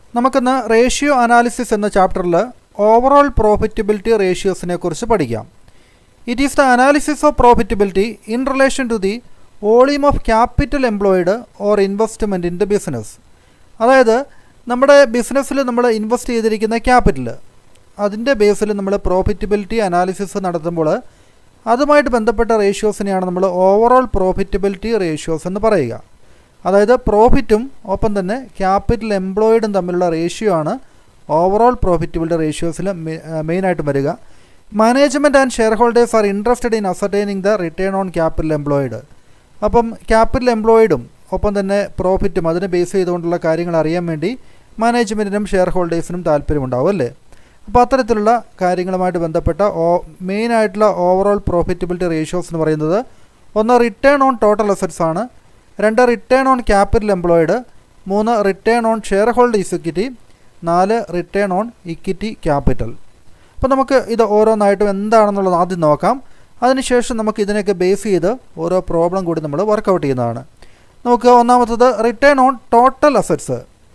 നമുക്കിന്ന് ratio analysis എന്ന ചാപ്റ്ററിൽ ഓവറോൾ പ്രോഫിറ്റബിലിറ്റി റേഷ്യോസിനെ കുറിച്ച് പഠിക്കാം it is the analysis of profitability in relation to the volume of capital employed or investment in the business അതായത് നമ്മുടെ ബിസിനസ്സിൽ നമ്മൾ ഇൻവെസ്റ്റ് ചെയ്തിരിക്കുന്ന ക്യാപിറ്റൽ അതിൻ്റെ ബേസിൽ നമ്മൾ പ്രോഫിറ്റബിലിറ്റി അനാലിസിസ് നടത്തുമ്പോൾ അതുമായിട്ട് ബന്ധപ്പെട്ട റേഷ്യോസിനെയാണ് നമ്മൾ ഓവറോൾ പ്രോഫിറ്റബിലിറ്റി റേഷ്യോസ് എന്ന് പറയുക അതായത് പ്രോഫിറ്റും ഒപ്പം തന്നെ ക്യാപിറ്റൽ എംപ്ലോയിഡും തമ്മിലുള്ള റേഷ്യോ ആണ് ഓവറോൾ പ്രോഫിറ്റബിലിറ്റി റേഷ്യോസിൽ മെയിനായിട്ടും വരിക management and share holders are interested in ascertaining the return on capital employed അപ്പം ക്യാപിറ്റൽ എംപ്ലോയിഡും ഒപ്പം തന്നെ പ്രോഫിറ്റും അതിനെ ബേസ് ചെയ്തുകൊണ്ടുള്ള കാര്യങ്ങൾ അറിയാൻ വേണ്ടി മാനേജ്മെൻറ്റിനും ഷെയർ ഹോൾഡേഴ്സിനും താല്പര്യമുണ്ടാവും അല്ലേ അപ്പോൾ അത്തരത്തിലുള്ള കാര്യങ്ങളുമായിട്ട് ബന്ധപ്പെട്ട ഓ മെയിനായിട്ടുള്ള ഓവറോൾ പ്രോഫിറ്റബിലിറ്റി റേഷ്യോസ് എന്ന് പറയുന്നത് ഒന്ന് റിട്ടേൺ ഓൺ ടോട്ടൽ അസറ്റ്സ് ആണ് രണ്ട് റിട്ടേൺ ഓൺ ക്യാപിറ്റൽ എംപ്ലോയിഡ് മൂന്ന് return on share holders equity നാല് റിട്ടേൺ ഓൺ ഇക്വിറ്റി ക്യാപിറ്റൽ അപ്പോൾ നമുക്ക് ഇത് ഓരോന്നായിട്ടും എന്താണെന്നുള്ളത് ആദ്യം നോക്കാം അതിനുശേഷം നമുക്ക് ഇതിനൊക്കെ ബേസ് ചെയ്ത് ഓരോ പ്രോബ്ലം കൂടി നമ്മൾ വർക്കൗട്ട് ചെയ്യുന്നതാണ് നമുക്ക് ഒന്നാമത്തത് റിട്ടേൺ ഓൺ ടോട്ടൽ അസറ്റ്സ്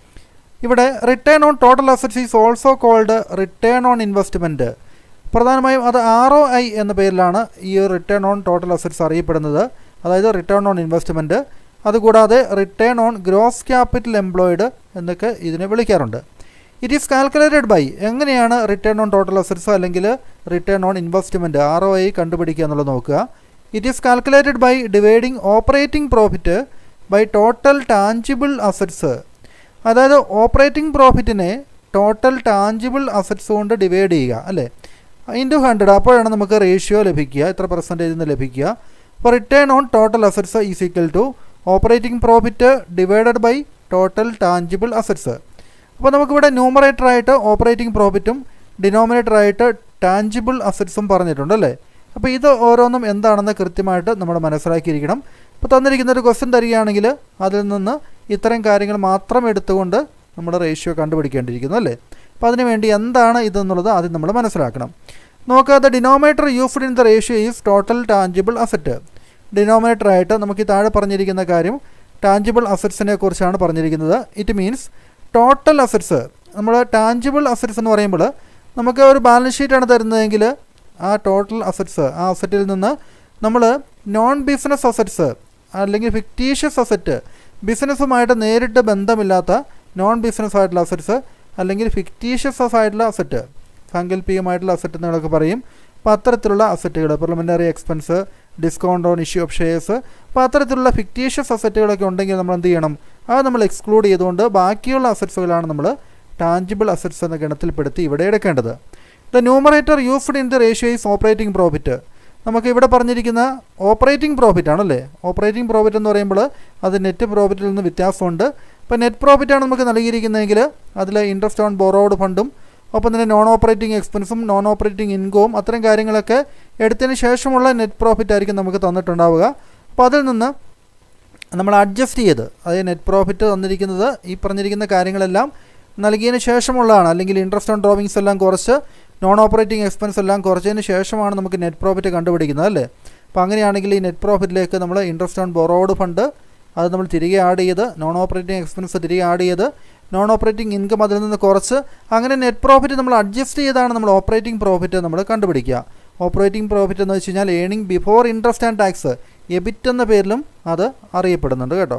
ഇവിടെ return on total assets is also called return on investment പ്രധാനമായും അത് ആർ ഒ ഐ എന്ന പേരിലാണ് ഈ റിട്ടേൺ ഓൺ ടോട്ടൽ അസറ്റ്സ് അറിയപ്പെടുന്നത് അതായത് റിട്ടേൺ ഓൺ ഇൻവെസ്റ്റ്മെൻറ്റ് അതുകൂടാതെ return on gross capital employed എന്നൊക്കെ ഇതിനെ വിളിക്കാറുണ്ട് ഇറ്റ് ഈസ് കാൽക്കുലേറ്റഡ് ബൈ എങ്ങനെയാണ് റിട്ടേൺ ഓൺ ടോട്ടൽ അസറ്റ്സ് അല്ലെങ്കിൽ return on investment R O I കണ്ടുപിടിക്കുക എന്നുള്ളത് നോക്കുക it is calculated by dividing operating profit by total tangible assets അതായത് ഓപ്പറേറ്റിംഗ് പ്രോഫിറ്റിനെ ടോട്ടൽ ടാഞ്ചിബിൾ അസറ്റ്സ് കൊണ്ട് ഡിവൈഡ് ചെയ്യുക അല്ലേ ഇൻറ്റു ഹൺഡ്രഡ് അപ്പോഴാണ് നമുക്ക് റേഷ്യോ ലഭിക്കുക എത്ര പെർസെൻറ്റേജ് നിന്ന് ലഭിക്കുക അപ്പോൾ return on total assets is equal to operating profit divided by total tangible assets അപ്പോൾ നമുക്കിവിടെ ന്യൂമറേറ്ററായിട്ട് ഓപ്പറേറ്റിംഗ് പ്രോഫിറ്റും ഡിനോമിനേറ്ററായിട്ട് ടാഞ്ചിബിൾ അസറ്റ്സും പറഞ്ഞിട്ടുണ്ട് അല്ലേ അപ്പോൾ ഇത് ഓരോന്നും എന്താണെന്ന് കൃത്യമായിട്ട് നമ്മൾ മനസ്സിലാക്കിയിരിക്കണം ഇപ്പോൾ തന്നിരിക്കുന്ന ഒരു ക്വസ്റ്റ്യൻ തരികയാണെങ്കിൽ അതിൽ നിന്ന് ഇത്തരം കാര്യങ്ങൾ മാത്രം എടുത്തുകൊണ്ട് നമ്മൾ റേഷ്യോ കണ്ടുപിടിക്കേണ്ടിയിരിക്കുന്നു അല്ലേ അപ്പോൾ അതിനുവേണ്ടി എന്താണ് ഇതെന്നുള്ളത് ആദ്യം നമ്മൾ മനസ്സിലാക്കണം നോക്കുക the denominator used in the ratio is total tangible asset ഡിനോമിനേറ്ററായിട്ട് നമുക്ക് ഈ താഴെ പറഞ്ഞിരിക്കുന്ന കാര്യം ടാഞ്ചിബിൾ അസറ്റ്സിനെ കുറിച്ചാണ് പറഞ്ഞിരിക്കുന്നത് ഇറ്റ് മീൻസ് ടോട്ടൽ അസറ്റ്സ് നമ്മൾ ടാഞ്ചിബിൾ അസറ്റ്സ് എന്ന് പറയുമ്പോൾ നമുക്ക് ഒരു ബാലൻസ് ഷീറ്റാണ് തരുന്നതെങ്കിൽ ആ ടോട്ടൽ അസറ്റ്സ് ആ അസറ്റിൽ നിന്ന് നമ്മൾ നോൺ ബിസിനസ് അസറ്റ്സ് അല്ലെങ്കിൽ ഫിക്റ്റീഷ്യസ് അസറ്റ് ബിസിനസ്സുമായിട്ട് നേരിട്ട് ബന്ധമില്ലാത്ത നോൺ ബിസിനസ് ആയിട്ടുള്ള അസറ്റ്സ് അല്ലെങ്കിൽ ഫിക്റ്റീഷ്യസ് ആയിട്ടുള്ള അസറ്റ് സാങ്കല്പികമായിട്ടുള്ള അസറ്റ് എന്നൊക്കെ പറയും അപ്പോൾ അത്തരത്തിലുള്ള അസറ്റുകൾ parliamentary expense discount on issue of shares അപ്പോൾ അത്തരത്തിലുള്ള ഫിക്റ്റീഷ്യസ് അസറ്റുകളൊക്കെ ഉണ്ടെങ്കിൽ നമ്മൾ എന്ത് ചെയ്യണം അത് നമ്മൾ എക്സ്ക്ലൂഡ് ചെയ്തുകൊണ്ട് ബാക്കിയുള്ള അസറ്റ്സുകളാണ് നമ്മൾ ടാഞ്ചിബിൾ അസറ്റ്സ് എന്ന ഗണത്തിൽപ്പെടുത്തി ഇവിടെ എടുക്കേണ്ടത് the numerator used in the ratio is operating profit നമുക്ക് ഇവിടെ പറഞ്ഞിരിക്കുന്ന ഓപ്പറേറ്റിംഗ് പ്രോഫിറ്റ് ആണല്ലേ ഓപ്പറേറ്റിംഗ് പ്രോഫിറ്റ് എന്ന് പറയുമ്പോൾ അത് നെറ്റ് പ്രോഫിറ്റിൽ നിന്ന് വ്യത്യാസമുണ്ട് ഇപ്പോൾ നെറ്റ് പ്രോഫിറ്റാണ് നമുക്ക് നൽകിയിരിക്കുന്നതെങ്കിൽ അതിൽ ഇൻട്രസ്റ്റ് ഓൺ ബോറോഡ് ഫണ്ടും ഒപ്പം തന്നെ നോൺ ഓപ്പറേറ്റിംഗ് എക്സ്പെൻസും നോൺ ഓപ്പറേറ്റിംഗ് ഇൻകവും അത്തരം കാര്യങ്ങളൊക്കെ എടുത്തതിന് ശേഷമുള്ള നെറ്റ് പ്രോഫിറ്റ് ആയിരിക്കും നമുക്ക് തന്നിട്ടുണ്ടാവുക അപ്പോൾ അതിൽ നിന്ന് നമ്മൾ അഡ്ജസ്റ്റ് ചെയ്ത് അതായത് നെറ്റ് പ്രോഫിറ്റ് തന്നിരിക്കുന്നത് ഈ പറഞ്ഞിരിക്കുന്ന കാര്യങ്ങളെല്ലാം നൽകിയതിന് ശേഷമുള്ളതാണ് അല്ലെങ്കിൽ ഇൻട്രസ്റ്റ് ഓൺ ഡ്രോവിങ്സ് എല്ലാം കുറച്ച് നോൺ ഓപ്പറേറ്റിംഗ് എക്സ്പെൻസ് എല്ലാം കുറച്ചതിന് ശേഷമാണ് നമുക്ക് നെറ്റ് പ്രോഫിറ്റ് കണ്ടുപിടിക്കുന്നത് അല്ലേ അപ്പോൾ അങ്ങനെയാണെങ്കിൽ ഈ നെറ്റ് പ്രോഫിറ്റിലേക്ക് നമ്മൾ ഇൻട്രസ്റ്റ് ഓൺ ബൊറോഡ് ഫണ്ട് അത് നമ്മൾ തിരികെ ആഡ് ചെയ്ത് നോൺ ഓപ്പറേറ്റിംഗ് എക്സ്പെൻസ് തിരികെ ആഡ് ചെയ്ത് നോൺ ഓപ്പറേറ്റിംഗ് ഇൻകം അതിൽ നിന്ന് കുറച്ച് അങ്ങനെ നെറ്റ് പ്രോഫിറ്റ് നമ്മൾ അഡ്ജസ്റ്റ് ചെയ്താണ് നമ്മൾ ഓപ്പറേറ്റിംഗ് പ്രോഫിറ്റ് നമ്മൾ കണ്ടുപിടിക്കുക ഓപ്പറേറ്റിംഗ് പ്രോഫിറ്റ് എന്ന് വെച്ച് കഴിഞ്ഞാൽ earning before interest and tax EBIT എന്ന പേരിലും അത് അറിയപ്പെടുന്നുണ്ട് കേട്ടോ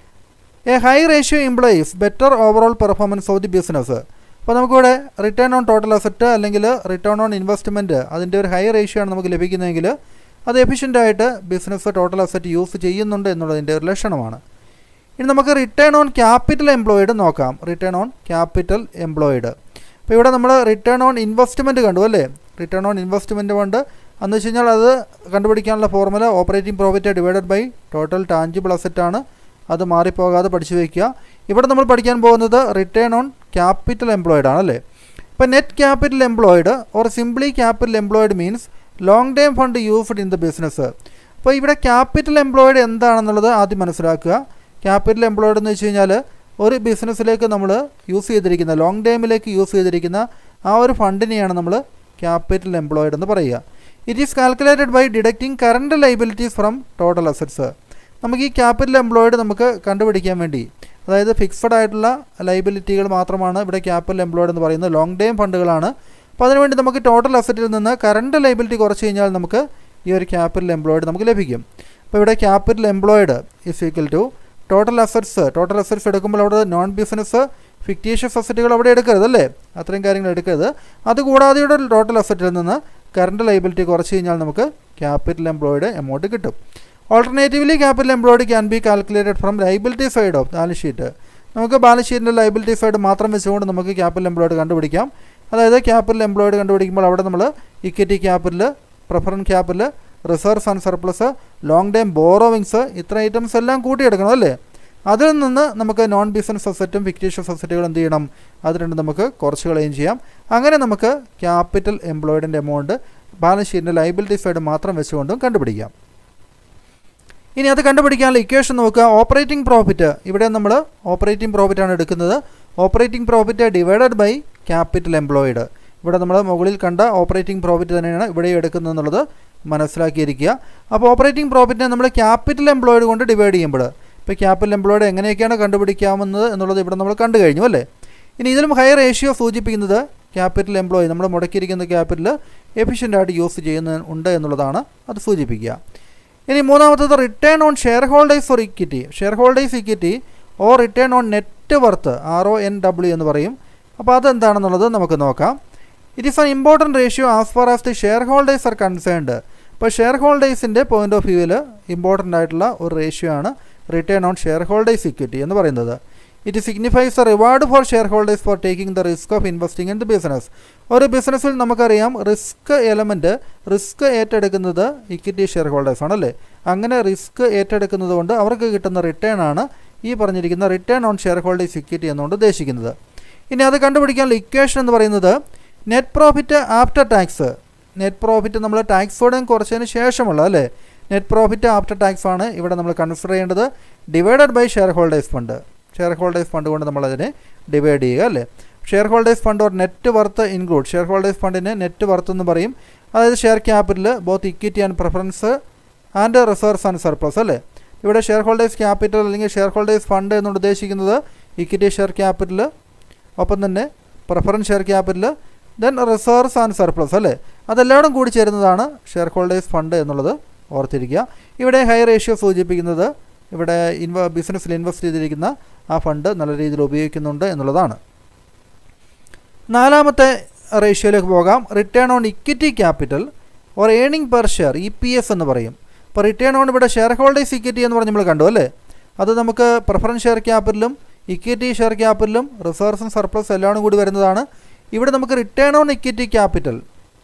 a high ratio implies better overall performance of the business അപ്പോൾ നമുക്കിവിടെ റിട്ടേൺ ഓൺ ടോട്ടൽ അസറ്റ് അല്ലെങ്കിൽ റിട്ടേൺ ഓൺ ഇൻവെസ്റ്റ്മെൻറ്റ് അതിൻ്റെ ഒരു ഹൈ റേഷ്യോ ആണ് നമുക്ക് ലഭിക്കുന്നതെങ്കിൽ അത് എഫിഷ്യൻ്റായിട്ട് ബിസിനസ് ടോട്ടൽ അസറ്റ് യൂസ് ചെയ്യുന്നുണ്ട് എന്നുള്ളതിൻ്റെ ഒരു ലക്ഷണമാണ് ഇനി നമുക്ക് റിട്ടേൺ ഓൺ ക്യാപിറ്റൽ എംപ്ലോയിഡ് നോക്കാം റിട്ടേൺ ഓൺ ക്യാപിറ്റൽ എംപ്ലോയിഡ് അപ്പോൾ ഇവിടെ നമ്മൾ റിട്ടേൺ ഓൺ ഇൻവെസ്റ്റ്മെൻറ്റ് കണ്ടു അല്ലേ റിട്ടേൺ ഓൺ ഇൻവെസ്റ്റ്മെൻറ്റ് കൊണ്ട് എന്ന് വെച്ച് കഴിഞ്ഞാൽ അത് കണ്ടുപിടിക്കാനുള്ള formula operating profit divided by total tangible അസറ്റാണ് അത് മാറിപ്പോകാതെ പഠിച്ചു വയ്ക്കുക ഇവിടെ നമ്മൾ പഠിക്കാൻ പോകുന്നത് റിട്ടേൺ ഓൺ ക്യാപിറ്റൽ എംപ്ലോയിഡ് ആണ് അല്ലേ ഇപ്പോൾ net capital employed or simply capital employed means long time fund used in the business അപ്പോൾ ഇവിടെ ക്യാപിറ്റൽ എംപ്ലോയിഡ് എന്താണെന്നുള്ളത് ആദ്യം മനസ്സിലാക്കുക ക്യാപിറ്റൽ എംപ്ലോയിഡ് എന്ന് വെച്ച് കഴിഞ്ഞാൽ ഒരു ബിസിനസ്സിലേക്ക് നമ്മൾ യൂസ് ചെയ്തിരിക്കുന്ന ലോങ് ടൈമിലേക്ക് യൂസ് ചെയ്തിരിക്കുന്ന ആ ഒരു ഫണ്ടിനെയാണ് നമ്മൾ ക്യാപിറ്റൽ എംപ്ലോയിഡ് എന്ന് പറയുക it is calculated by deducting current liabilities from total assets നമുക്ക് ഈ ക്യാപിറ്റൽ എംപ്ലോയിഡ് നമുക്ക് കണ്ടുപിടിക്കാൻ വേണ്ടി അതായത് ഫിക്സഡ് ആയിട്ടുള്ള ലൈബിലിറ്റികൾ മാത്രമാണ് ഇവിടെ ക്യാപിറ്റൽ എംപ്ലോയ്ഡ് എന്ന് പറയുന്നത് ലോങ് ടൈം ഫണ്ടുകളാണ് അപ്പോൾ അതിനുവേണ്ടി നമുക്ക് ടോട്ടൽ അസറ്റിൽ നിന്ന് കറണ്ട് ലൈബിലിറ്റി കുറച്ച് കഴിഞ്ഞാൽ നമുക്ക് ഈ ഒരു ക്യാപിറ്റൽ എംപ്ലോയ്ഡ് നമുക്ക് ലഭിക്കും അപ്പോൾ ഇവിടെ capital employed is equal to total assets total assets എടുക്കുമ്പോൾ അവിടെ നോൺ ബിസിനസ് ഫിക്റ്റീഷ്യസ് അസറ്റുകൾ അവിടെ എടുക്കരുത് അല്ലേ അത്രയും കാര്യങ്ങൾ എടുക്കരുത് അതുകൂടാതെ ഇവിടെ ടോട്ടൽ അസറ്റിൽ നിന്ന് കറണ്ട് ലൈബിലിറ്റി കുറച്ച് കഴിഞ്ഞാൽ നമുക്ക് ക്യാപിറ്റൽ എംപ്ലോയ്ഡ് എമൗണ്ട് കിട്ടും alternatively capital employed can be calculated from liability side of balance sheet നമുക്ക് ബാലൻസ് ഷീറ്റിൻ്റെ ലൈബിലിറ്റി സൈഡ് മാത്രം വെച്ചുകൊണ്ട് നമുക്ക് ക്യാപിറ്റൽ എംപ്ലോയ്ഡ് കണ്ടുപിടിക്കാം അതായത് ക്യാപിറ്റൽ എംപ്ലോയ്ഡ് കണ്ടുപിടിക്കുമ്പോൾ അവിടെ നമ്മൾ equity capital preference capital reserves and surplus long time borrowings ഇത്ര ഐറ്റംസ് എല്ലാം കൂട്ടിയെടുക്കണം അല്ലേ അതിൽ നിന്ന് നമുക്ക് നോൺ ബിസിനസ് അസറ്റും ഫിക്റ്റീഷ്യസ് അസറ്റുകൾ എന്ത് ചെയ്യണം അത് രണ്ടും നമുക്ക് കുറച്ച് കളയുകയും ചെയ്യാം അങ്ങനെ നമുക്ക് ക്യാപിറ്റൽ എംപ്ലോയ്ഡിൻ്റെ എമൗണ്ട് ബാലൻസ് ഷീറ്റിൻ്റെ ലൈബിലിറ്റി സൈഡ് മാത്രം വെച്ചുകൊണ്ടും കണ്ടുപിടിക്കാം ഇനി അത് കണ്ടുപിടിക്കാനുള്ള ഇക്വേഷൻ നോക്കുക ഓപ്പറേറ്റിംഗ് പ്രോഫിറ്റ് ഇവിടെ നമ്മൾ ഓപ്പറേറ്റിംഗ് പ്രോഫിറ്റ് ആണ് എടുക്കുന്നത് operating profit divided by capital employed ഇവിടെ നമ്മൾ മുകളിൽ കണ്ട ഓപ്പറേറ്റിംഗ് പ്രോഫിറ്റ് തന്നെയാണ് ഇവിടെ എടുക്കുന്നത് എന്നുള്ളത് മനസ്സിലാക്കിയിരിക്കുക അപ്പോൾ ഓപ്പറേറ്റിംഗ് പ്രോഫിറ്റിനെ നമ്മൾ ക്യാപിറ്റൽ എംപ്ലോയിഡ് കൊണ്ട് ഡിവൈഡ് ചെയ്യുമ്പോൾ ഇപ്പോൾ ക്യാപിറ്റൽ എംപ്ലോയിഡ് എങ്ങനെയൊക്കെയാണ് കണ്ടുപിടിക്കാമെന്നത് എന്നുള്ളത് ഇവിടെ നമ്മൾ കണ്ടു കഴിഞ്ഞു അല്ലേ ഇനി ഇതിലും ഹൈ റേഷ്യോ സൂചിപ്പിക്കുന്നത് ക്യാപിറ്റൽ എംപ്ലോയി നമ്മൾ മുടക്കിയിരിക്കുന്ന ക്യാപിറ്റൽ എഫിഷ്യൻ്റ് ആയിട്ട് യൂസ് ചെയ്യുന്ന ഉണ്ട് എന്നുള്ളതാണ് അത് സൂചിപ്പിക്കുക ഇനി മൂന്നാമത്തത് return on share holders for equity share holders equity or return on net worth R O N W എന്ന് പറയും അപ്പോൾ അതെന്താണെന്നുള്ളത് നമുക്ക് നോക്കാം it is an important ratio as far as the share holders are concerned ഇപ്പോൾ share ഹോൾഡേഴ്സിൻ്റെ point of വ്യൂവിൽ important ആയിട്ടുള്ള ഒരു റേഷ്യോ ആണ് return on share holders equity എന്ന് പറയുന്നത് it signifies a reward for share holders for taking the risk of investing in the business ഒരു ബിസിനസ്സിൽ നമുക്കറിയാം റിസ്ക് എലമെൻറ്റ് റിസ്ക് ഏറ്റെടുക്കുന്നത് ഇക്വിറ്റി ഷെയർ ഹോൾഡേഴ്സ് ആണല്ലേ അങ്ങനെ റിസ്ക് ഏറ്റെടുക്കുന്നത് കൊണ്ട് അവർക്ക് കിട്ടുന്ന റിട്ടേൺ ആണ് ഈ പറഞ്ഞിരിക്കുന്ന return on share holders equity എന്നുകൊണ്ട് ഉദ്ദേശിക്കുന്നത് ഇനി അത് കണ്ടുപിടിക്കാനുള്ള ഇക്വേഷൻ എന്ന് പറയുന്നത് net profit after tax net profit നമ്മൾ ടാക്സോടെയും കുറച്ചതിന് ശേഷമുള്ള അല്ലേ നെറ്റ് പ്രോഫിറ്റ് ആഫ്റ്റർ ടാക്സ് ആണ് ഇവിടെ നമ്മൾ കൺസിഡർ ചെയ്യേണ്ടത് divided by share holders fund share holders fund കൊണ്ട് നമ്മളതിനെ ഡിവൈഡ് ചെയ്യുക അല്ലേ share holders fund or net worth include share holders ഫണ്ടിന് നെറ്റ് വർത്ത് എന്ന് പറയും അതായത് share capital both equity and preference and reserves and surplus അല്ലേ ഇവിടെ ഷെയർ ഹോൾഡേഴ്സ് ക്യാപിറ്റൽ അല്ലെങ്കിൽ ഷെയർ ഹോൾഡേഴ്സ് ഫണ്ട് എന്നുകൊണ്ട് ഉദ്ദേശിക്കുന്നത് ഇക്വിറ്റി ഷെയർ ക്യാപിറ്റൽ ഒപ്പം തന്നെ preference share capital then reserves and surplus അല്ലേ അതെല്ലാവരും കൂടി ചേരുന്നതാണ് ഷെയർ ഹോൾഡേഴ്സ് ഫണ്ട് എന്നുള്ളത് ഓർത്തിരിക്കുക ഇവിടെ ഹൈ റേഷ്യോ സൂചിപ്പിക്കുന്നത് ഇവിടെ ഇൻവ ബിസിനസ്സിൽ ഇൻവെസ്റ്റ് ചെയ്തിരിക്കുന്ന ആ ഫണ്ട് നല്ല രീതിയിൽ ഉപയോഗിക്കുന്നുണ്ട് എന്നുള്ളതാണ് നാലാമത്തെ റേഷ്യോയിലേക്ക് പോകാം return on equity capital or earning per share E P S എന്ന് പറയും ഇപ്പോൾ റിട്ടേൺ ഓൺ ഇവിടെ ഷെയർ ഹോൾഡേഴ്സ് ഇക്വിറ്റി എന്ന് പറഞ്ഞ് നമ്മൾ കണ്ടു അല്ലേ അത് നമുക്ക് പ്രിഫറൻസ് ഷെയർ ക്യാപിറ്റലും ഇക്വിറ്റി ഷെയർ ക്യാപിറ്റലും റിസർവ്സും സർപ്ലസ് എല്ലാം കൂടി വരുന്നതാണ് ഇവിടെ നമുക്ക് return on equity capital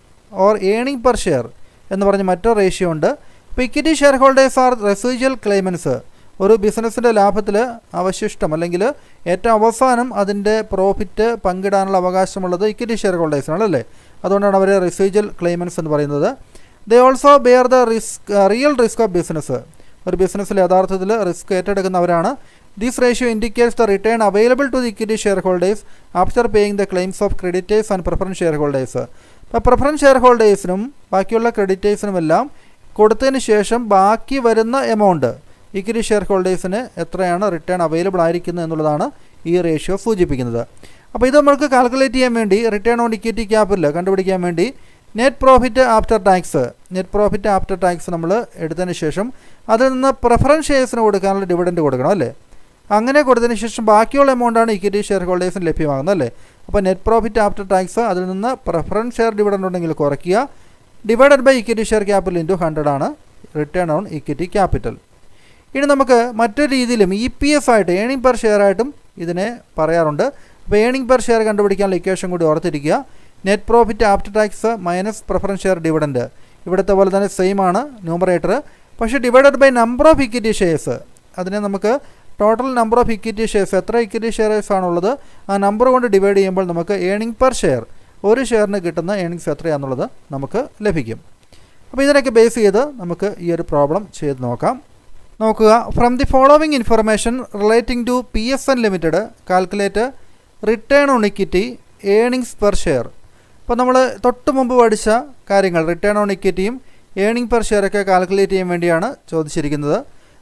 or earning per share എന്ന് പറഞ്ഞ് മറ്റൊരു റേഷ്യോ ഉണ്ട് ഇപ്പോൾ equity share holders are residual claimants ഒരു ബിസിനസ്സിൻ്റെ ലാഭത്തിൽ അവശിഷ്ടം അല്ലെങ്കിൽ ഏറ്റവും അവസാനം അതിൻ്റെ പ്രോഫിറ്റ് പങ്കിടാനുള്ള അവകാശമുള്ളത് ഇക്വിറ്റി ഷെയർ ഹോൾഡേഴ്സിനാണ് അല്ലേ അതുകൊണ്ടാണ് അവർ റെസിജ്വൽ ക്ലെയിമൻസ് എന്ന് പറയുന്നത് they also bear the risk real risk of business ഒരു ബിസിനസ്സിൽ യഥാർത്ഥത്തിൽ റിസ്ക് ഏറ്റെടുക്കുന്നവരാണ് this ratio indicates the return available to the equity share holders after paying the claims of creditors and preference share holders ഇപ്പോൾ preference share ഹോൾഡേഴ്സിനും ബാക്കിയുള്ള ക്രെഡിറ്റേഴ്സിനുമെല്ലാം കൊടുത്തതിന് ശേഷം ബാക്കി വരുന്ന എമൗണ്ട് ഇക്വിറ്റി ഷെയർ ഹോൾഡേഴ്സിന് എത്രയാണ് റിട്ടേൺ അവൈലബിൾ ആയിരിക്കുന്നത് എന്നുള്ളതാണ് ഈ റേഷ്യോ സൂചിപ്പിക്കുന്നത് അപ്പോൾ ഇത് നമ്മൾക്ക് കാൽക്കുലേറ്റ് ചെയ്യാൻ വേണ്ടി റിട്ടേൺ ഓൺ ഇക്വിറ്റി ക്യാപിറ്റൽ കണ്ടുപിടിക്കാൻ വേണ്ടി net profit after tax net profit after tax നമ്മൾ എടുത്തതിന് ശേഷം അതിൽ നിന്ന് പ്രിഫറൻസ് ഷെയർസിന് കൊടുക്കാനുള്ള ഡിവിഡൻഡ് കൊടുക്കണം അല്ലേ അങ്ങനെ കൊടുത്തതിന് ശേഷം ബാക്കിയുള്ള എമൗണ്ടാണ് ഇക്വിറ്റി ഷെയർ ഹോൾഡേഴ്സിന് ലഭ്യമാകുന്നത് അല്ലേ അപ്പോൾ നെറ്റ് പ്രോഫിറ്റ് ആഫ്റ്റർ ടാക്സ് അതിൽ നിന്ന് പ്രിഫറൻസ് ഷെയർ ഡിവിഡൻഡ് ഉണ്ടെങ്കിൽ കുറയ്ക്കുക divided by equity share capital into hundred ആണ് റിട്ടേൺ ഓൺ ഇക്വിറ്റി ക്യാപിറ്റൽ ഇനി നമുക്ക് മറ്റൊരു രീതിയിലും ഇ പി എഫ് ആയിട്ട് ഏണിംഗ് പെർ ഷെയർ ആയിട്ടും ഇതിനെ പറയാറുണ്ട് അപ്പോൾ ഏണിംഗ് പെർ ഷെയർ കണ്ടുപിടിക്കാനുള്ള ഇക്വേഷൻ കൂടി ഓർത്തിരിക്കുക net profit after tax minus preference share dividend ഇവിടുത്തെ പോലെ തന്നെ സെയിം ആണ് ന്യൂമറേറ്റർ പക്ഷേ divided by number of equity shares അതിനെ നമുക്ക് total number of equity shares എത്ര ഇക്വിറ്റി ഷെയർസ് ആണുള്ളത് ആ നമ്പർ കൊണ്ട് ഡിവൈഡ് ചെയ്യുമ്പോൾ നമുക്ക് ഏണിംഗ് പെർ ഷെയർ ഒരു ഷെയറിന് കിട്ടുന്ന ഏണിങ്സ് എത്രയാണെന്നുള്ളത് നമുക്ക് ലഭിക്കും അപ്പോൾ ഇതിനൊക്കെ ബേസ് ചെയ്ത് നമുക്ക് ഈ ഒരു പ്രോബ്ലം ചെയ്ത് നോക്കാം നോക്കുക from the following information relating to P S N limited calculate return on equity earnings per share അപ്പോൾ നമ്മൾ തൊട്ട് മുമ്പ് പഠിച്ച കാര്യങ്ങൾ റിട്ടേൺ ഓൺ ഇക്വിറ്റിയും ഏണിംഗ് പെർ ഷെയർ ഒക്കെ കാൽക്കുലേറ്റ് ചെയ്യാൻ വേണ്ടിയാണ് ചോദിച്ചിരിക്കുന്നത്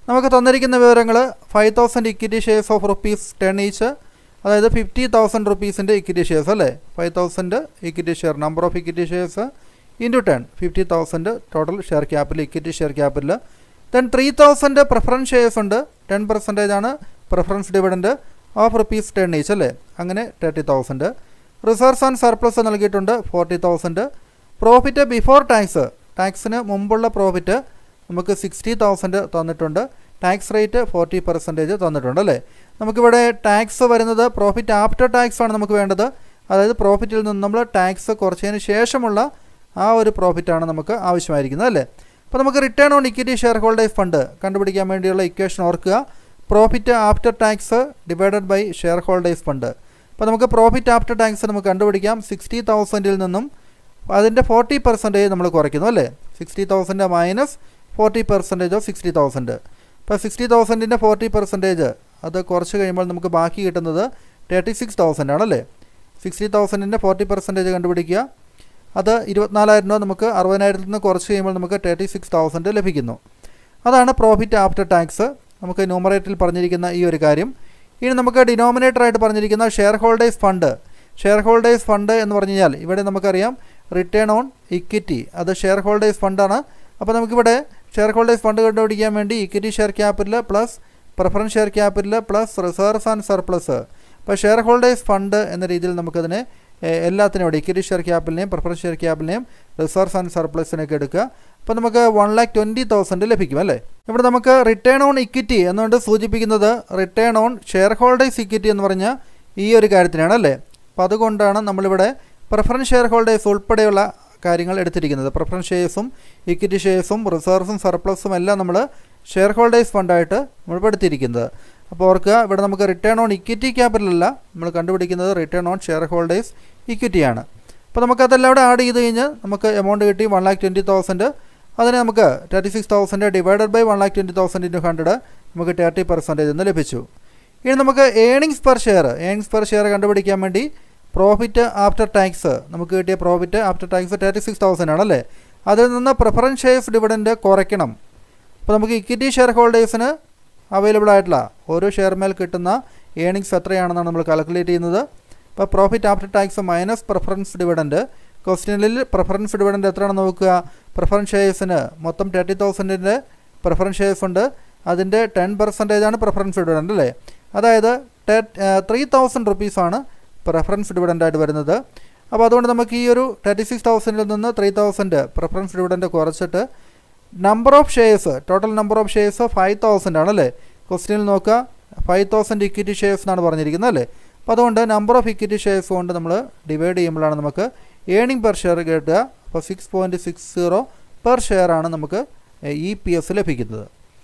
നമുക്ക് തന്നിരിക്കുന്ന വിവരങ്ങൾ five thousand equity shares of rupees ten each അതായത് ഫിഫ്റ്റി തൗസൻഡ് റുപ്പീസിൻ്റെ ഇക്വിറ്റി ഷെയർസ് അല്ലേ five thousand equity share number of equity shares into ten fifty thousand total share capital equity share capital then three thousand preference shares ഉണ്ട് ten percentage ആണ് preference dividend of rupees ten each അല്ലേ അങ്ങനെ thirty thousand reserves and surplus നൽകിയിട്ടുണ്ട് forty thousand profit before tax ടാക്സിന് മുമ്പുള്ള profit നമുക്ക് sixty thousand തന്നിട്ടുണ്ട് tax rate forty percentage തന്നിട്ടുണ്ട് അല്ലേ നമുക്കിവിടെ ടാക്സ് വരുന്നത് പ്രോഫിറ്റ് ആഫ്റ്റർ ടാക്സ് ആണ് നമുക്ക് വേണ്ടത് അതായത് പ്രോഫിറ്റിൽ നിന്ന് നമ്മൾ ടാക്സ് കുറച്ചതിന് ശേഷമുള്ള ആ ഒരു പ്രോഫിറ്റാണ് നമുക്ക് ആവശ്യമായിരിക്കുന്നത് അല്ലേ അപ്പോൾ നമുക്ക് return on equity share holders fund കണ്ടുപിടിക്കാൻ വേണ്ടിയുള്ള ഇക്വേഷൻ ഓർക്കുക profit after tax divided by share holders fund അപ്പോൾ നമുക്ക് പ്രോഫിറ്റ് ആഫ്റ്റർ ടാക്സ് നമുക്ക് കണ്ടുപിടിക്കാം സിക്സ്റ്റി തൗസൻഡിൽ നിന്നും അതിൻ്റെ ഫോർട്ടി പെർസെൻറ്റേജ് നമ്മൾ കുറയ്ക്കുന്നു അല്ലേ sixty thousand minus forty percentage of sixty thousand ഇപ്പോൾ സിക്സ്റ്റി തൗസൻഡിൻ്റെ ഫോർട്ടി പെർസെൻറ്റേജ് അത് കുറച്ച് കഴിയുമ്പോൾ നമുക്ക് ബാക്കി കിട്ടുന്നത് തേർട്ടി സിക്സ് തൗസൻഡ് ആണല്ലേ സിക്സ്റ്റി തൗസൻഡിൻ്റെ ഫോർട്ടി പെർസെൻറ്റേജ് കണ്ടുപിടിക്കുക അത് ഇരുപത്തിനാലായിരം രൂപ നമുക്ക് അറുപതിനായിരത്തിൽ നിന്ന് കുറച്ച് കഴിയുമ്പോൾ നമുക്ക് തേർട്ടി സിക്സ് തൗസൻഡ് ലഭിക്കുന്നു അതാണ് പ്രോഫിറ്റ് ആഫ്റ്റർ ടാക്സ് നമുക്ക് ന്യൂമറേറ്ററിൽ പറഞ്ഞിരിക്കുന്ന ഈ ഒരു കാര്യം ഇനി നമുക്ക് ഡിനോമിനേറ്ററായിട്ട് പറഞ്ഞിരിക്കുന്ന share holders fund share holders fund എന്ന് പറഞ്ഞു കഴിഞ്ഞാൽ ഇവിടെ നമുക്കറിയാം റിട്ടേൺ ഓൺ ഇക്വിറ്റി അത് ഷെയർ ഹോൾഡേഴ്സ് ഫണ്ടാണ് അപ്പോൾ നമുക്കിവിടെ ഷെയർ ഹോൾഡേഴ്സ് ഫണ്ട് കണ്ടുപിടിക്കാൻ വേണ്ടി equity share capital plus preference share capital plus reserves and surplus അപ്പോൾ ഷെയർ ഹോൾഡേഴ്സ് ഫണ്ട് എന്ന രീതിയിൽ നമുക്കതിനെ എ- എല്ലാത്തിനും ഇവിടെ ഇക്വിറ്റി ഷെയർ ക്യാപിറ്റലിനെയും പ്രിഫറൻസ് ഷെയർ ക്യാപിറ്റലിനെയും റിസർവ്സ് ആൻഡ് സർപ്ലസിനെയൊക്കെ എടുക്കുക അപ്പോൾ നമുക്ക് വൺ ലാക്ക് ട്വൻറ്റി തൗസൻഡ് ലഭിക്കും അല്ലേ ഇവിടെ നമുക്ക് റിട്ടേൺ ഓൺ ഇക്വിറ്റി എന്നുകൊണ്ട് സൂചിപ്പിക്കുന്നത് return on share holders equity എന്ന് പറഞ്ഞ ഈ ഒരു കാര്യത്തിനാണ് അല്ലേ അപ്പോൾ അതുകൊണ്ടാണ് നമ്മളിവിടെ പ്രിഫറൻസ് ഷെയർ ഹോൾഡേഴ്സ് ഉൾപ്പെടെയുള്ള കാര്യങ്ങൾ എടുത്തിരിക്കുന്നത് പ്രിഫറൻസ് ഷെയർസും ഇക്വിറ്റി ഷെയർസും റിസർവ്സും സർപ്ലസും എല്ലാം നമ്മൾ ഷെയർ ഹോൾഡേഴ്സ് ഫണ്ടായിട്ട് നമ്മൾ എടുത്തിരിക്കുന്നത് അപ്പോൾ ഓർക്കുക ഇവിടെ നമുക്ക് റിട്ടേൺ ഓൺ ഇക്വിറ്റി ക്യാപിറ്റൽ അല്ല നമ്മൾ കണ്ടുപിടിക്കുന്നത് റിട്ടേൺ ഓൺ ഷെയർ ഹോൾഡേഴ്സ് ഇക്വിറ്റിയാണ് അപ്പോൾ നമുക്കതെല്ലാം ഇവിടെ ആഡ് ചെയ്ത് കഴിഞ്ഞ് നമുക്ക് എമൗണ്ട് കിട്ടി വൺ ലാക്ക് ട്വൻറ്റി തൗസൻഡ് അതിന് നമുക്ക് thirty six thousand divided by one lakh twenty thousand into hundred നമുക്ക് തേർട്ടി പെർസെൻറ്റേജ് എന്ന് ലഭിച്ചു ഇനി നമുക്ക് earnings per share earnings per share കണ്ടുപിടിക്കാൻ വേണ്ടി പ്രോഫിറ്റ് ആഫ്റ്റർ ടാക്സ് നമുക്ക് കിട്ടിയ profit after tax thirty six thousand ആണല്ലേ അതിൽ നിന്ന് പ്രിഫറൻസ് ഷെയർസ് ഡിവിഡൻറ്റ് കുറയ്ക്കണം അപ്പോൾ നമുക്ക് ഇക്വിറ്റി ഷെയർ ഹോൾഡേഴ്സിന് അവൈലബിൾ ആയിട്ടുള്ള ഓരോ ഷെയർ മേൽ കിട്ടുന്ന ഏണിങ്സ് എത്രയാണെന്നാണ് നമ്മൾ കാൽക്കുലേറ്റ് ചെയ്യുന്നത് അപ്പോൾ profit after tax minus preference dividend ക്വസ്റ്റ്യനിൽ പ്രിഫറൻസ് ഡിവിഡൻറ്റ് എത്രയാണെന്ന് നോക്കുക പ്രിഫറൻസ് ഷെയർസിന് മൊത്തം തേർട്ടി തൗസൻഡിൻ്റെ പ്രിഫറൻസ് ഷെയർസ് ഉണ്ട് അതിൻ്റെ ടെൻ പെർസെൻറ്റേജ് ആണ് പ്രിഫറൻസ് ഡിവിഡൻറ്റ് അല്ലേ അതായത് ത്രീ തൗസൻഡ് റുപ്പീസാണ് പ്രിഫറൻസ് ഡിവിഡൻ്റ് ആയിട്ട് വരുന്നത് അപ്പോൾ അതുകൊണ്ട് നമുക്ക് ഈ ഒരു തേർട്ടി സിക്സ് തൗസൻഡിൽ നിന്ന് ത്രീ തൗസൻഡ് പ്രിഫറൻസ് ഡിവിഡൻറ്റ് കുറച്ചിട്ട് number of shares total number of shares five thousand ആണല്ലേ ക്വസ്റ്റ്യനിൽ നോക്കുക ഫൈവ് തൗസൻഡ് ഇക്വിറ്റി ഷെയർസ് എന്നാണ് പറഞ്ഞിരിക്കുന്നത് അല്ലേ അപ്പോൾ അതുകൊണ്ട് നമ്പർ ഓഫ് ഇക്വിറ്റി ഷെയർസ് കൊണ്ട് നമ്മൾ ഡിവൈഡ് ചെയ്യുമ്പോഴാണ് നമുക്ക് ഏണിംഗ് പെർ ഷെയർ കിട്ടുക അപ്പോൾ six point six zero per share ആണ് നമുക്ക് ഇ പി എസ് ലഭിക്കുന്നത്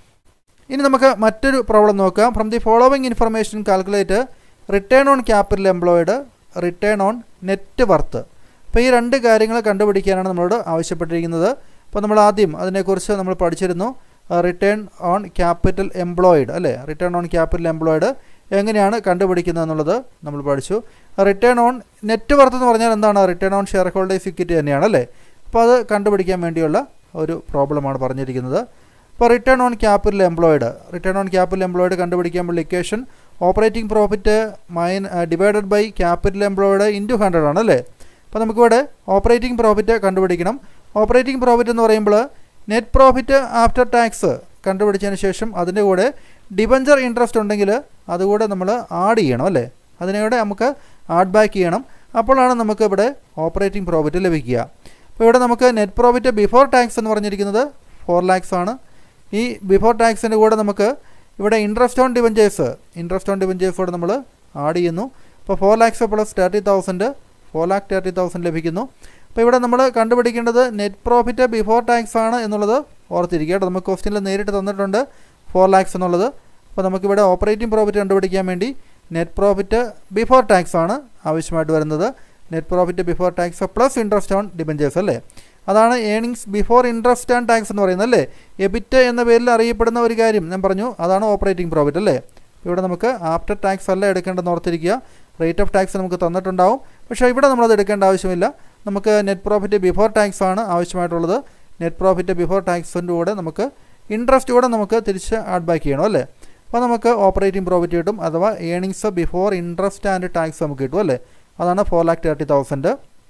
ഇനി നമുക്ക് മറ്റൊരു പ്രോബ്ലം നോക്കാം from the following information calculate return on capital employed return on net worth അപ്പോൾ ഈ രണ്ട് കാര്യങ്ങൾ കണ്ടുപിടിക്കാനാണ് നമ്മളോട് ആവശ്യപ്പെട്ടിരിക്കുന്നത് അപ്പോൾ നമ്മൾ ആദ്യം അതിനെക്കുറിച്ച് നമ്മൾ പഠിച്ചിരുന്നു റിട്ടേൺ ഓൺ ക്യാപിറ്റൽ എംപ്ലോയിഡ് അല്ലേ റിട്ടേൺ ഓൺ ക്യാപിറ്റൽ എംപ്ലോയിഡ് എങ്ങനെയാണ് കണ്ടുപിടിക്കുന്നത് എന്നുള്ളത് നമ്മൾ പഠിച്ചു റിട്ടേൺ ഓൺ നെറ്റ് വർത്ത് എന്ന് പറഞ്ഞാൽ എന്താണ് return on share holders equity തന്നെയാണ് അല്ലേ അപ്പോൾ അത് കണ്ടുപിടിക്കാൻ വേണ്ടിയുള്ള ഒരു പ്രോബ്ലമാണ് പറഞ്ഞിരിക്കുന്നത് ഇപ്പോൾ return on capital employed return on capital employed കണ്ടുപിടിക്കാൻ ഇക്വേഷൻ ഓപ്പറേറ്റിംഗ് പ്രോഫിറ്റ് മൈൻ divided by capital employed into hundred ആണ് അല്ലേ അപ്പോൾ നമുക്കിവിടെ ഓപ്പറേറ്റിംഗ് പ്രോഫിറ്റ് കണ്ടുപിടിക്കണം ഓപ്പറേറ്റിംഗ് പ്രോഫിറ്റ് എന്ന് പറയുമ്പോൾ നെറ്റ് പ്രോഫിറ്റ് ആഫ്റ്റർ ടാക്സ് കണ്ടുപിടിച്ചതിന് ശേഷം അതിൻ്റെ കൂടെ ഡിബഞ്ചർ ഇൻട്രസ്റ്റ് ഉണ്ടെങ്കിൽ അതുകൂടെ നമ്മൾ ആഡ് ചെയ്യണം അല്ലേ അതിനെയൂടെ നമുക്ക് ആഡ് ബാക്ക് ചെയ്യണം അപ്പോഴാണ് നമുക്ക് ഇവിടെ ഓപ്പറേറ്റിംഗ് പ്രോഫിറ്റ് ലഭിക്കുക അപ്പോൾ ഇവിടെ നമുക്ക് നെറ്റ് പ്രോഫിറ്റ് ബിഫോർ ടാക്സ് എന്ന് പറഞ്ഞിരിക്കുന്നത് ഫോർ ലാക്സ് ആണ് ഈ ബിഫോർ ടാക്സിൻ്റെ കൂടെ നമുക്ക് ഇവിടെ interest on debentures interest on debentures കൂടെ നമ്മൾ ആഡ് ചെയ്യുന്നു അപ്പോൾ four lakhs plus thirty thousand four lakh thirty thousand ലഭിക്കുന്നു അപ്പോൾ ഇവിടെ നമ്മൾ കണ്ടുപിടിക്കേണ്ടത് നെറ്റ് പ്രോഫിറ്റ് ബിഫോർ ടാക്സ് ആണ് എന്നുള്ളത് ഓർത്തിരിക്കുക കേട്ടോ നമുക്ക് ക്വസ്റ്റ്യനിൽ നേരിട്ട് തന്നിട്ടുണ്ട് ഫോർ ലാക്സ് എന്നുള്ളത് അപ്പോൾ നമുക്കിവിടെ ഓപ്പറേറ്റിംഗ് പ്രോഫിറ്റ് കണ്ടുപിടിക്കാൻ വേണ്ടി നെറ്റ് പ്രോഫിറ്റ് ബിഫോർ ടാക്സ് ആണ് ആവശ്യമായിട്ട് വരുന്നത് net profit before tax plus interest on debentures അല്ലേ അതാണ് earnings before interest and tax എന്ന് പറയുന്നത് അല്ലേ എബിറ്റ് എന്ന പേരിൽ അറിയപ്പെടുന്ന ഒരു കാര്യം ഞാൻ പറഞ്ഞു അതാണ് ഓപ്പറേറ്റിംഗ് പ്രോഫിറ്റ് അല്ലേ ഇവിടെ നമുക്ക് ആഫ്റ്റർ ടാക്സ് അല്ല എടുക്കേണ്ടതെന്ന് ഓർത്തിരിക്കുക റേറ്റ് ഓഫ് ടാക്സ് നമുക്ക് തന്നിട്ടുണ്ടാവും പക്ഷേ ഇവിടെ നമ്മളത് എടുക്കേണ്ട ആവശ്യമില്ല നമുക്ക് നെറ്റ് പ്രോഫിറ്റ് ബിഫോർ ടാക്സ് ആണ് ആവശ്യമായിട്ടുള്ളത് നെറ്റ് പ്രോഫിറ്റ് ബിഫോർ ടാക്സിൻ്റെ കൂടെ നമുക്ക് ഇൻട്രസ്റ്റ് കൂടെ നമുക്ക് തിരിച്ച് ആഡ് ബാക്ക് ചെയ്യണം അല്ലേ അപ്പോൾ നമുക്ക് ഓപ്പറേറ്റിംഗ് പ്രോഫിറ്റ് കിട്ടും അഥവാ earnings before interest and tax നമുക്ക് കിട്ടും അല്ലേ അതാണ് ഫോർ ലാക്ക് തേർട്ടി തൗസൻഡ്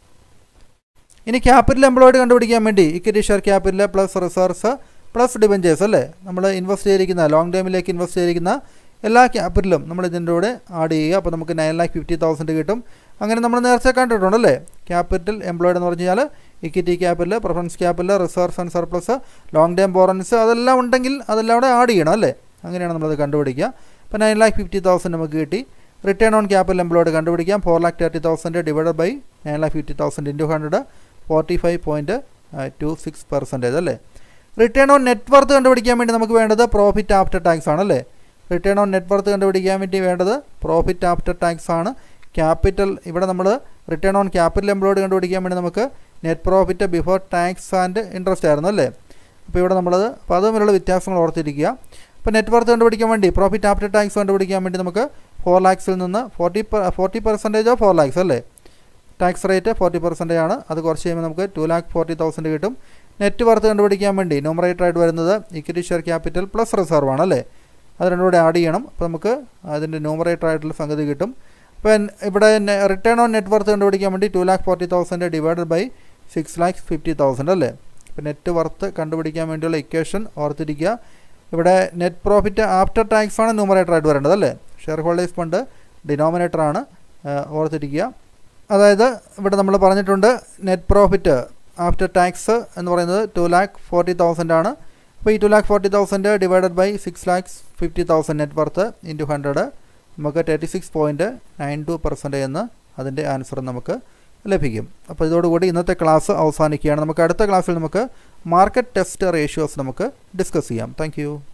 ഇനി ക്യാപിറ്റൽ എംപ്ലോയിഡ് കണ്ടുപിടിക്കാൻ വേണ്ടി equity share capital plus reserves plus debentures അല്ലേ നമ്മൾ ഇൻവെസ്റ്റ് ചെയ്തിരിക്കുന്ന ലോങ് ടൈമിലേക്ക് ഇൻവെസ്റ്റ് ചെയ്തിരിക്കുന്ന എല്ലാ ക്യാപിറ്റലും നമ്മൾ ഇതിൻ്റെ കൂടെ ആഡ് ചെയ്യുക അപ്പോൾ നമുക്ക് നയൻ ലാക്ക് ഫിഫ്റ്റി തൗസൻഡ് കിട്ടും അങ്ങനെ നമ്മൾ നേരത്തെ കണ്ടിട്ടുണ്ടല്ലേ ക്യാപിറ്റൽ എംപ്ലോയിഡ് എന്ന് പറഞ്ഞു കഴിഞ്ഞാൽ equity capital preference capital reserves and surplus long time borrowings അതെല്ലാം ഉണ്ടെങ്കിൽ അതെല്ലാം കൂടെ ആഡ് ചെയ്യണം അല്ലേ അങ്ങനെയാണ് നമ്മളത് കണ്ടുപിടിക്കുക അപ്പോൾ നയൻ ലാക്ക് ഫിഫ്റ്റി തൗസൻഡ് നമുക്ക് കിട്ടി റിട്ടേൺ ഓൺ ക്യാപിറ്റൽ എംപ്ലോയിഡ് കണ്ടുപിടിക്കാം four lakh thirty thousand divide by nine lakh fifty thousand into hundred forty five point two six percentage അല്ലേ റിട്ടേൺ ഓൺ നെറ്റ് വർത്ത് കണ്ടുപിടിക്കാൻ വേണ്ടി നമുക്ക് വേണ്ടത് പ്രോഫിറ്റ് ആഫ്റ്റർ ടാക്സ് ആണല്ലേ റിട്ടേൺ ഓൺ നെറ്റ് വർത്ത് കണ്ടുപിടിക്കാൻ വേണ്ടി വേണ്ടത് പ്രോഫിറ്റ് ആഫ്റ്റർ ടാക്സ് ആണ് ക്യാപിറ്റൽ ഇവിടെ നമ്മൾ റിട്ടേൺ ഓൺ ക്യാപിറ്റൽ എംപ്ലോയിഡ് കണ്ടുപിടിക്കാൻ വേണ്ടി നമുക്ക് net profit before tax and interest ആയിരുന്നു അല്ലേ അപ്പോൾ ഇവിടെ നമ്മളത് അപ്പോൾ അത് തമ്മിലുള്ള വ്യത്യാസങ്ങൾ ഓർത്തിരിക്കുക അപ്പോൾ നെറ്റ് വർത്ത് കണ്ടുപിടിക്കാൻ വേണ്ടി പ്രോഫിറ്റ് ആഫ്റ്റർ ടാക്സ് കണ്ടുപിടിക്കാൻ വേണ്ടി നമുക്ക് ഫോർ ലാക്സിൽ നിന്ന് forty forty percentage of four lakhs അല്ലേ ടാക്സ് റേറ്റ് ഫോർട്ടി പെർസെൻറ്റേജ് ആണ് അത് കുറച്ച് കഴിയുമ്പോൾ നമുക്ക് ടു ലാക്ക് ഫോർട്ടി തൗസൻഡ് കിട്ടും നെറ്റ് വർത്ത് കണ്ടുപിടിക്കാൻ വേണ്ടി ന്യൂമറേറ്റർ ആയിട്ട് വരുന്നത് equity share capital plus reserve ആണ് അല്ലേ അത് രണ്ടും കൂടെ ആഡ് ചെയ്യണം അപ്പോൾ നമുക്ക് അതിൻ്റെ ന്യൂമറേറ്റർ ആയിട്ടുള്ള സംഗതി കിട്ടും അപ്പോൾ ഇവിടെ റിട്ടേൺ ഓൺ നെറ്റ് വർത്ത് കണ്ടുപിടിക്കാൻ വേണ്ടി two lakh forty thousand divided by six lakh fifty thousand അല്ലേ അപ്പോൾ നെറ്റ് വർത്ത് കണ്ടുപിടിക്കാൻ വേണ്ടിയുള്ള ഇക്വേഷൻ ഓർത്തിരിക്കുക ഇവിടെ നെറ്റ് പ്രോഫിറ്റ് ആഫ്റ്റർ ടാക്സ് ആണ് ന്യൂമറേറ്റർ ആയിട്ട് വരേണ്ടത് അല്ലേ ഷെയർ ഹോൾഡേഴ്സ് ഫണ്ട് ഡിനോമിനേറ്റർ ആണ് ഓർത്തിരിക്കുക അതായത് ഇവിടെ നമ്മൾ പറഞ്ഞിട്ടുണ്ട് നെറ്റ് പ്രോഫിറ്റ് ആഫ്റ്റർ ടാക്സ് എന്ന് പറയുന്നത് ടു ലാക്ക് ഫോർട്ടി തൗസൻഡ് ആണ് അപ്പോൾ ഈ two lakh forty thousand divided by six lakhs fifty thousand net worth into hundred നമുക്ക് thirty six point nine two percentage എന്ന് അതിൻ്റെ ആൻസർ നമുക്ക് ലഭിക്കും അപ്പോൾ ഇതോടുകൂടി ഇന്നത്തെ ക്ലാസ് അവസാനിക്കുകയാണ് നമുക്ക് അടുത്ത ക്ലാസ്സിൽ നമുക്ക് മാർക്കറ്റ് ടെസ്റ്റ് റേഷ്യോസ് നമുക്ക് ഡിസ്കസ് ചെയ്യാം താങ്ക്